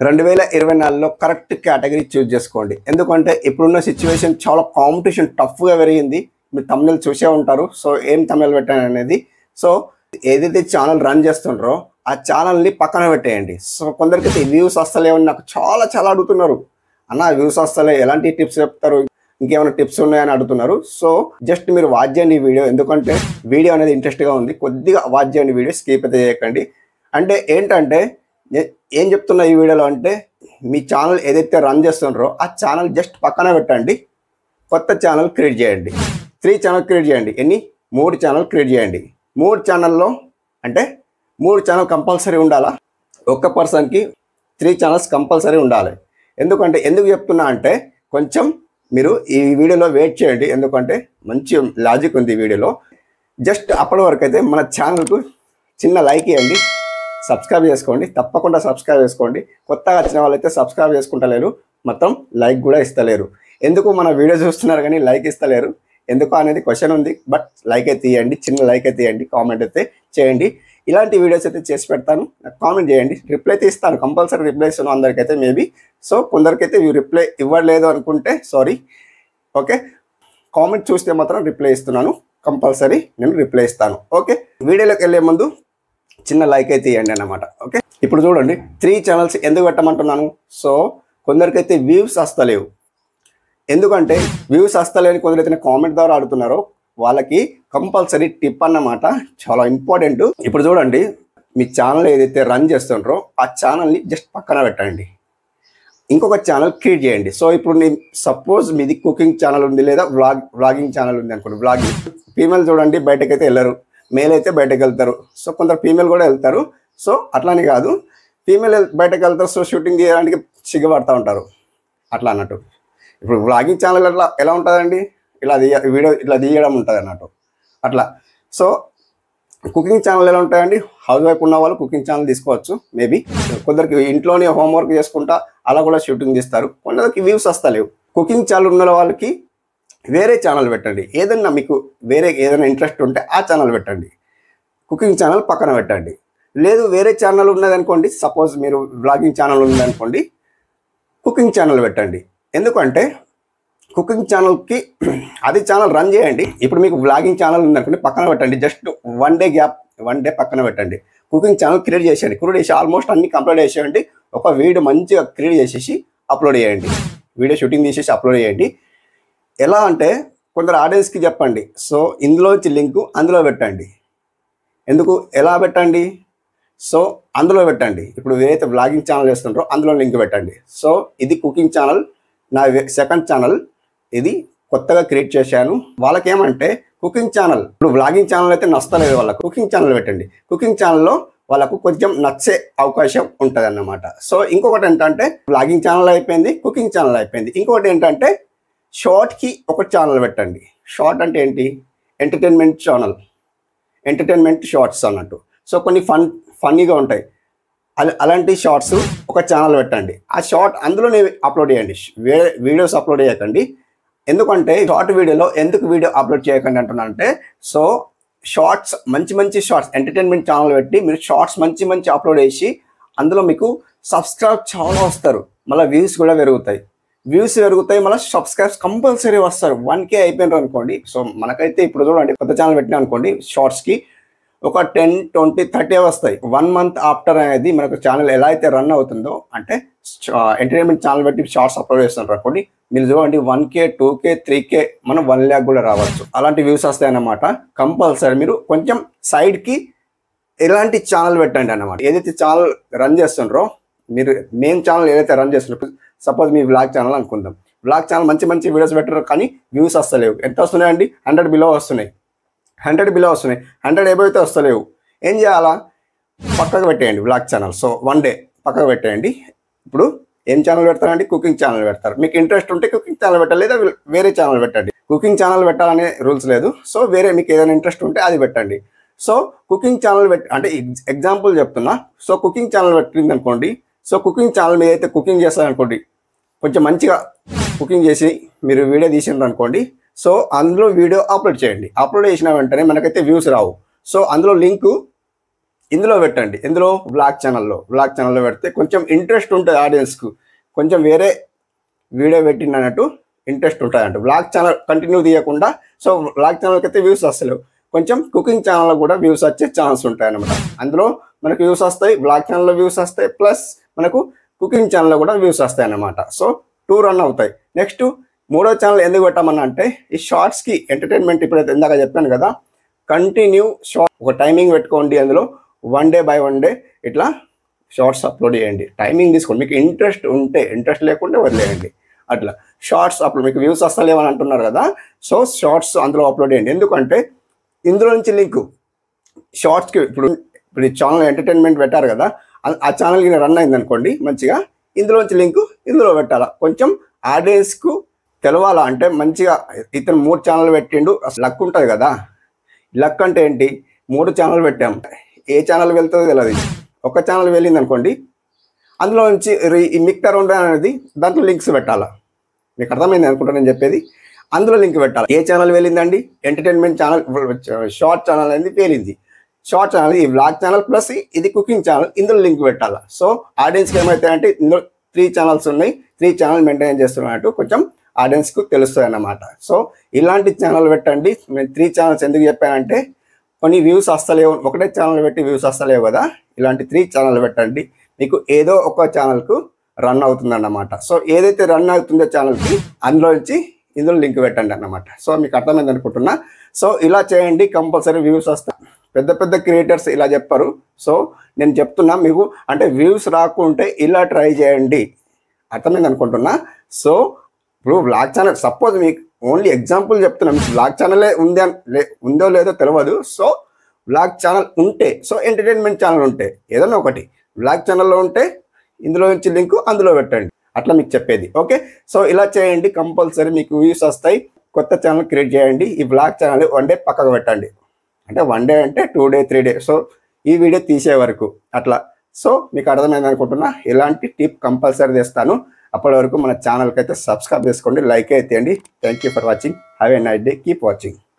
రెండు వేల ఇరవై నాలుగులో కరెక్ట్ కేటగిరీ చూస్ చేసుకోండి ఎందుకంటే ఇప్పుడున్న సిచ్యువేషన్ చాలా కాంపిటీషన్ టఫ్గా పెరిగింది మీరు తమిళ చూసే ఉంటారు సో ఏం తమిళ పెట్టాను అనేది సో ఏదైతే ఛానల్ రన్ చేస్తుండ్రో ఆ ఛానల్ని పక్కన పెట్టేయండి సో కొందరికైతే వ్యూస్ వస్తలేవని నాకు చాలా చాలా అడుగుతున్నారు అన్న వ్యూస్ వస్తలే ఎలాంటి టిప్స్ చెప్తారు ఇంకేమైనా టిప్స్ ఉన్నాయని అడుగుతున్నారు సో జస్ట్ మీరు వాచ్ చేయండి ఈ వీడియో ఎందుకంటే వీడియో అనేది ఇంట్రెస్ట్గా ఉంది కొద్దిగా వాచ్ చేయండి వీడియో స్కిప్ అయితే చేయకండి అంటే ఏంటంటే ఏ- ఏం చెప్తున్నా ఈ వీడియోలో అంటే మీ ఛానల్ ఏదైతే రన్ చేస్తున్నారో ఆ ఛానల్ జస్ట్ పక్కన పెట్టండి కొత్త ఛానల్ క్రియేట్ చేయండి త్రీ ఛానల్ క్రియేట్ చేయండి ఎన్ని మూడు ఛానల్ క్రియేట్ చేయండి మూడు ఛానల్లో అంటే మూడు ఛానల్ కంపల్సరీ ఉండాలా ఒక్క పర్సన్కి త్రీ ఛానల్స్ కంపల్సరీ ఉండాలి ఎందుకంటే ఎందుకు చెప్తున్నా అంటే కొంచెం మీరు ఈ వీడియోలో వెయిట్ చేయండి ఎందుకంటే మంచి లాజిక్ ఉంది ఈ వీడియోలో జస్ట్ అప్పటి వరకు అయితే మన ఛానల్కు చిన్న లైక్ ఇవ్వండి సబ్స్క్రైబ్ చేసుకోండి తప్పకుండా సబ్స్క్రైబ్ చేసుకోండి కొత్తగా వచ్చిన వాళ్ళైతే సబ్స్క్రైబ్ చేసుకుంటలేరు మొత్తం లైక్ కూడా ఇస్తలేరు ఎందుకు మన వీడియో చూస్తున్నారు కానీ లైక్ ఇస్తలేరు ఎందుకు అనేది క్వశ్చన్ ఉంది బట్ లైక్ అయితే ఇవ్వండి చిన్న లైక్ అయితే ఇవ్వండి కామెంట్ అయితే చేయండి ఇలాంటి వీడియోస్ అయితే చేసి పెడతాను నాకు కామెంట్ చేయండి రిప్లై అయితే ఇస్తాను కంపల్సరీ రిప్లై ఇస్తాను అందరికైతే మేబీ సో కొందరికైతే రిప్లై ఇవ్వలేదు అనుకుంటే సారీ ఓకే కామెంట్ చూస్తే మాత్రం రిప్లై ఇస్తున్నాను కంపల్సరీ నేను రిప్లై ఇస్తాను ఓకే వీడియోలోకి వెళ్ళే ముందు చిన్న లైక్ అయితే ఇవ్వండి అన్నమాట ఓకే ఇప్పుడు చూడండి త్రీ ఛానల్స్ ఎందుకు పెట్టమంటున్నాను సో కొందరికైతే వ్యూస్ వస్తలేవు ఎందుకంటే వ్యూస్ వస్తలేని కొందరైతే కామెంట్ ద్వారా అడుగుతున్నారో వాళ్ళకి కంపల్సరీ టిప్ అన్నమాట చాలా ఇంపార్టెంట్ ఇప్పుడు చూడండి మీ ఛానల్ ఏదైతే రన్ చేస్తుంటారో ఆ ఛానల్ని జస్ట్ పక్కన పెట్టండి ఇంకొక ఛానల్ క్రియేట్ చేయండి సో ఇప్పుడు నేను సపోజ్ మీది కుకింగ్ ఛానల్ ఉంది లేదా వ్లాగ్ వ్లాగింగ్ ఛానల్ ఉంది అనుకోండి వ్లాగింగ్ ఫీమేల్ చూడండి బయటకైతే వెళ్ళరు మేల్ అయితే బయటకు వెళ్తారు సో కొందరు ఫీమేల్ కూడా వెళ్తారు సో అట్లానే కాదు ఫీమేల్ బయటకు వెళ్తారు సో షూటింగ్ చేయడానికి సిగ్గుపడతా ఉంటారు అట్లా అన్నట్టు ఇప్పుడు వ్లాగింగ్ ఛానల్ ఎట్లా ఎలా ఉంటుందండి ఇలా తీయ వీడియో ఇట్లా తీయడం ఉంటుంది అన్నట్టు అట్లా సో కుకింగ్ ఛానల్ ఎలా ఉంటాయండి హౌస్ వైఫ్ ఉన్న వాళ్ళు కుకింగ్ ఛానల్ తీసుకోవచ్చు మేబీ కొందరికి ఇంట్లోనే హోంవర్క్ చేసుకుంటా అలా కూడా షూటింగ్ తీస్తారు కొందరికి వ్యూస్ వస్తలేవు కుకింగ్ ఛానల్ ఉన్న వాళ్ళకి వేరే ఛానల్ పెట్టండి ఏదైనా మీకు వేరే ఏదైనా ఇంట్రెస్ట్ ఉంటే ఆ ఛానల్ పెట్టండి కుకింగ్ ఛానల్ పక్కన పెట్టండి లేదు వేరే ఛానల్ ఉన్నదనుకోండి సపోజ్ మీరు బ్లాగింగ్ ఛానల్ ఉందనుకోండి కుకింగ్ ఛానల్ పెట్టండి ఎందుకంటే కుకింగ్ ఛానల్కి అది ఛానల్ రన్ చేయండి ఇప్పుడు మీకు బ్లాగింగ్ ఛానల్ ఉందనుకోండి పక్కన పెట్టండి just one day gap one day పక్కన పెట్టండి కుకింగ్ ఛానల్ క్రియేట్ చేసేయండి క్రియేట్ చేసి ఆల్మోస్ట్ అన్ని కంప్లీట్ చేసేయండి ఒక వీడియో మంచిగా క్రియేట్ చేసేసి అప్లోడ్ చేయండి వీడియో షూటింగ్ తీసేసి అప్లోడ్ చేయండి ఎలా అంటే కొందరు ఆడియన్స్కి చెప్పండి సో ఇందులోంచి లింకు అందులో పెట్టండి ఎందుకు ఎలా పెట్టండి సో అందులో పెట్టండి ఇప్పుడు ఏదైతే బ్లాగింగ్ ఛానల్ చేస్తుంటారో అందులో లింక్ పెట్టండి సో ఇది కుకింగ్ ఛానల్ నా సెకండ్ ఛానల్ ఇది కొత్తగా క్రియేట్ చేశాను వాళ్ళకి ఏమంటే కుకింగ్ ఛానల్ ఇప్పుడు బ్లాగింగ్ ఛానల్ అయితే నచ్చలేదు వాళ్ళకి కుకింగ్ ఛానల్ పెట్టండి కుకింగ్ ఛానల్లో వాళ్ళకు కొంచెం నచ్చే అవకాశం ఉంటుంది అన్నమాట సో ఇంకొకటి ఏంటంటే బ్లాగింగ్ ఛానల్ అయిపోయింది కుకింగ్ ఛానల్ అయిపోయింది ఇంకొకటి ఏంటంటే షార్ట్కి ఒక ఛానల్ పెట్టండి షార్ట్ అంటే ఏంటి ఎంటర్టైన్మెంట్ ఛానల్ ఎంటర్టైన్మెంట్ షార్ట్స్ అన్నట్టు సో కొన్ని ఫన్ ఫన్నీగా ఉంటాయి అల- అలాంటి షార్ట్స్ ఒక ఛానల్ పెట్టండి ఆ షార్ట్ అందులోనే అప్లోడ్ చేయండి వేరే వీడియోస్ అప్లోడ్ చేయకండి ఎందుకంటే షార్ట్ వీడియోలో ఎందుకు వీడియో అప్లోడ్ చేయకండి అంటున్నానంటే సో షార్ట్స్ మంచి మంచి షార్ట్స్ ఎంటర్టైన్మెంట్ ఛానల్ పెట్టి మీరు షార్ట్స్ మంచి మంచి అప్లోడ్ చేసి అందులో మీకు సబ్స్క్రైబ్ చాలా వస్తారు మళ్ళీ వ్యూస్ కూడా పెరుగుతాయి వ్యూస్ పెరుగుతాయి మళ్ళీ సబ్స్క్రైబ్స్ కంపల్సరీ వస్తారు వన్ కే అయిపోయినారు అనుకోండి సో మనకైతే ఇప్పుడు చూడండి కొత్త ఛానల్ పెట్టినా అనుకోండి షార్ట్స్కి ఒక టెన్ ట్వంటీ థర్టీ వస్తాయి వన్ మంత్ ఆఫ్టర్ అనేది మనకు ఛానల్ ఎలా అయితే రన్ అవుతుందో అంటే ఎంటర్టైన్మెంట్ ఛానల్ బట్టి షార్ట్స్ అప్లోడ్ చేస్తున్నారు అనుకోండి మీరు చూడండి one K two K three K మనం వన్ ల్యాక్ కూడా రావచ్చు అలాంటి వ్యూస్ వస్తాయి అన్నమాట కంపల్సరీ మీరు కొంచెం సైడ్కి ఎలాంటి ఛానల్ పెట్టండి అన్నమాట ఏదైతే ఛానల్ రన్ చేస్తుండ్రో మీరు మెయిన్ ఛానల్ ఏదైతే రన్ చేస్తున్నారో సపోజ్ మీ బ్లాగ్ ఛానల్ అనుకుందాం బ్లాగ్ ఛానల్ మంచి మంచి వీడియోస్ పెట్టారు కానీ వ్యూస్ వస్తలేవు ఎంత వస్తున్నాయండి హండ్రెడ్ బిలో వస్తున్నాయి హండ్రెడ్ బిలో వస్తున్నాయి హండ్రెడ్ ఏబో అయితే వస్తలేవు ఏం చేయాలా పక్కకు పెట్టేయండి blog channel so one day పక్కకు పెట్టేయండి ఇప్పుడు ఏం ఛానల్ పెడతారండి కుకింగ్ ఛానల్ పెడతారు మీకు ఇంట్రెస్ట్ ఉంటే కుకింగ్ ఛానల్ పెట్టాలి లేదా వేరే ఛానల్ పెట్టండి కుకింగ్ ఛానల్ పెట్టాలనే రూల్స్ లేదు సో వేరే మీకు ఏదైనా ఇంట్రెస్ట్ ఉంటే అది పెట్టండి సో కుకింగ్ ఛానల్ పెట్ అంటే ఎగ్జాంపుల్ చెప్తున్నా సో కుకింగ్ ఛానల్ పెట్టింది అనుకోండి సో కుకింగ్ ఛానల్ మీద అయితే కుకింగ్ చేస్తారనుకోండి కొంచెం మంచిగా కుకింగ్ చేసి మీరు వీడియో తీసిండ్రు అనుకోండి సో అందులో వీడియో అప్లోడ్ చేయండి అప్లోడ్ చేసిన వెంటనే మనకైతే వ్యూస్ రావు సో అందులో లింకు ఇందులో పెట్టండి ఇందులో బ్లాగ్ ఛానల్లో బ్లాగ్ ఛానల్లో పెడితే కొంచెం ఇంట్రెస్ట్ ఉంటుంది ఆడియన్స్కు కొంచెం వేరే వీడియో పెట్టినట్టు ఇంట్రెస్ట్ ఉంటుంది అంట బ్లాగ్ ఛానల్ కంటిన్యూ తీయకుండా సో బ్లాగ్ ఛానల్కి అయితే వ్యూస్ వస్తలేవు కొంచెం కుకింగ్ ఛానల్ కూడా వ్యూస్ వచ్చే ఛాన్స్ ఉంటాయి అనమాట అందులో మనకు వ్యూస్ వస్తాయి బ్లాగ్ ఛానల్లో వ్యూస్ వస్తాయి ప్లస్ మనకు కుకింగ్ ఛానల్లో కూడా వ్యూస్ వస్తాయి అన్నమాట సో టూ రన్ అవుతాయి నెక్స్ట్ మూడో ఛానల్ ఎందుకు పెట్టామన్నా అంటే ఈ షార్ట్స్కి ఎంటర్టైన్మెంట్ ఇప్పుడైతే ఇందాక చెప్పాను కదా కంటిన్యూ షార్ట్ ఒక టైమింగ్ పెట్టుకోండి అందులో one day by one day ఇట్లా షార్ట్స్ అప్లోడ్ చేయండి టైమింగ్ తీసుకోండి మీకు ఇంట్రెస్ట్ ఉంటే ఇంట్రెస్ట్ లేకుంటే వదిలేయండి అట్లా షార్ట్స్ అప్లోడ్ మీకు వ్యూస్ వస్తలేవని అంటున్నారు కదా సో షార్ట్స్ అందులో అప్లోడ్ చేయండి ఎందుకంటే ఇందులో నుంచి లింక్ షార్ట్స్కి ఇప్పుడు ఇప్పుడు ఈ ఛానల్ ఎంటర్టైన్మెంట్ పెట్టారు కదా ఆ- ఆ ఛానల్కి రన్ అయింది అనుకోండి మంచిగా ఇందులోంచి లింక్ ఇందులో పెట్టాలా కొంచెం ఆడియన్స్కు తెలవాలా అంటే మంచిగా ఇతను మూడు ఛానల్ పెట్టిండు అసలు లక్ ఉంటుంది కదా లక్ అంటే ఏంటి మూడు ఛానల్ పెట్టాం ఏ ఛానల్ వెళ్తుందో తెలియదు ఒక ఛానల్ వెళ్ళింది అనుకోండి అందులో నుంచి రి- ఈ మిక్టర్ ఉండే అనేది దాంట్లో లింక్స్ పెట్టాలా మీకు అర్థమైంది అనుకుంటా నేను చెప్పేది అందులో లింక్ పెట్టాలి ఏ ఛానల్ వెళ్ళిందండి ఎంటర్టైన్మెంట్ ఛానల్ షార్ట్ ఛానల్ అనేది పేలింది షార్ట్ ఛానల్ ఈ బ్లాగ్ ఛానల్ ప్లస్ ఇది కుకింగ్ ఛానల్ ఇందులో లింక్ పెట్టాలి సో ఆడియన్స్కి ఏమవుతాయంటే ఇందులో త్రీ ఛానల్స్ ఉన్నాయి త్రీ ఛానల్ మెయింటైన్ చేస్తున్నట్టు కొంచెం ఆడియన్స్కు తెలుస్తుంది అన్నమాట సో ఇలాంటి ఛానల్ పెట్టండి నేను త్రీ ఛానల్స్ ఎందుకు చెప్పానంటే కొన్ని వ్యూస్ వస్తలేవు ఒకటే ఛానల్ పెట్టి వ్యూస్ వస్తలేవు కదా ఇలాంటి త్రీ ఛానల్ పెట్టండి మీకు ఏదో ఒక ఛానల్కు రన్ అవుతుంది అన్నమాట సో ఏదైతే రన్ అవుతుందో ఛానల్కి అందులో నుంచి ఇందులో లింక్ పెట్టండి అన్నమాట సో మీకు అర్థమైంది అనుకుంటున్నా సో ఇలా చేయండి కంపల్సరీ వ్యూస్ వస్తాయి పెద్ద పెద్ద క్రియేటర్స్ ఇలా చెప్పారు సో నేను చెప్తున్నా మీకు అంటే వ్యూస్ రాకుంటే ఇలా ట్రై చేయండి అర్థమైంది అనుకుంటున్నా సో ఇప్పుడు బ్లాగ్ ఛానల్ సపోజ్ మీకు ఓన్లీ ఎగ్జాంపుల్ చెప్తున్నా మీకు బ్లాగ్ ఛానలే ఉంది అని లే ఉందో లేదో తెలియదు సో బ్లాగ్ ఛానల్ ఉంటే సో ఎంటర్టైన్మెంట్ ఛానల్ ఉంటే ఏదైనా ఒకటి బ్లాగ్ ఛానల్లో ఉంటే ఇందులో నుంచి లింక్ అందులో పెట్టండి అట్లా మీకు చెప్పేది ఓకే సో ఇలా చేయండి కంపల్సరీ మీకు వ్యూస్ వస్తాయి కొత్త ఛానల్ క్రియేట్ చేయండి ఈ బ్లాగ్ ఛానల్ వన్ డే పక్కకు పెట్టండి అంటే వన్ డే అంటే two day three day so ఈ వీడియో తీసే వరకు అట్లా సో మీకు అర్థమైంది అనుకుంటున్నా ఇలాంటి టిప్ కంపల్సరీ తెస్తాను అప్పటి వరకు మన ఛానల్కి అయితే సబ్స్క్రైబ్ చేసుకోండి లైక్ అయితే thank you for watching have a nice day keep watching